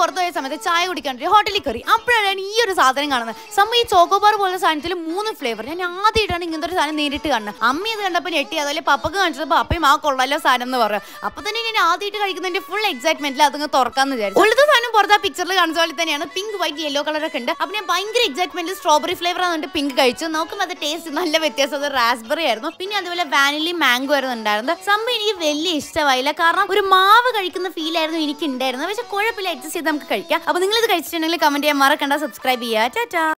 പുറത്തു പോയ സമയത്ത് ചായ കുടിക്കാൻ വേണ്ടി ഹോട്ടലിൽ കയറി അപ്പോഴാണ് ഈ ഒരു സാധനം കാണുന്നത് സംഭവം ഈ ചോക്കോബാർ പോലുള്ള സാധനത്തിൽ മൂന്ന് ഫ്ലേവർ ഞാൻ ആദ്യമായിട്ടാണ് ഇങ്ങനത്തെ ഒരു സാധനം നേരിട്ട് കാണുന്നത് അമ്മ ഇത് കണ്ടപ്പോൾ ഞെട്ടി അതുപോലെ പപ്പക്ക് കാണിച്ചപ്പോൾ അപ്പയും ആ കൊള്ളാലോ സാധനം എന്ന് പറഞ്ഞു അപ്പൊ തന്നെ ഞാൻ ആദ്യമായിട്ട് കഴിക്കുന്നതിന്റെ ഫുൾ എക്സൈറ്റ്മെന്റിൽ അതങ്ങ് തുറക്കാന്ന് വിചാരിച്ചു ഉള്ളത് സാധനം പുറത്ത് ആ പിക്ചറിൽ കാണിച്ച പോലെ തന്നെയാണ് പിങ്ക് വൈറ്റ് യെല്ലോ കളർ ഒക്കെ ഉണ്ട് അപ്പൊ ഞാൻ ഭയങ്കര എക്സൈറ്റ്മെന്റിൽ സ്ട്രോബെറി ഫ്ലേവർ ആണെന്ന് പിങ്ക് കഴിച്ചു നോക്കുമ്പോൾ അത് ടേസ്റ്റ് നല്ല വ്യത്യാസം അത് റാസ്ബെറി ആയിരുന്നു പിന്നെ അതുപോലെ വാനിലയും മാംഗോ ആയിരുന്നു ഉണ്ടായിരുന്നത് സംഭവം എനിക്ക് വലിയ ഇഷ്ടമായില്ല കാരണം ഒരു മാവ് കഴിക്കുന്ന ഫീൽ ആയിരുന്നു എനിക്ക് ഉണ്ടായിരുന്നത് പക്ഷെ കുഴപ്പമില്ല അഡ്ജസ്റ്റ് ചെയ്ത് നമുക്ക് കഴിക്കാം അപ്പൊ നിങ്ങൾ ഇത് കഴിച്ചിട്ടുണ്ടെങ്കിൽ കമന്റ് ചെയ്യാൻ മറക്കണ്ട സബ്സ്ക്രൈബ് ചെയ്യുക ടാറ്റാ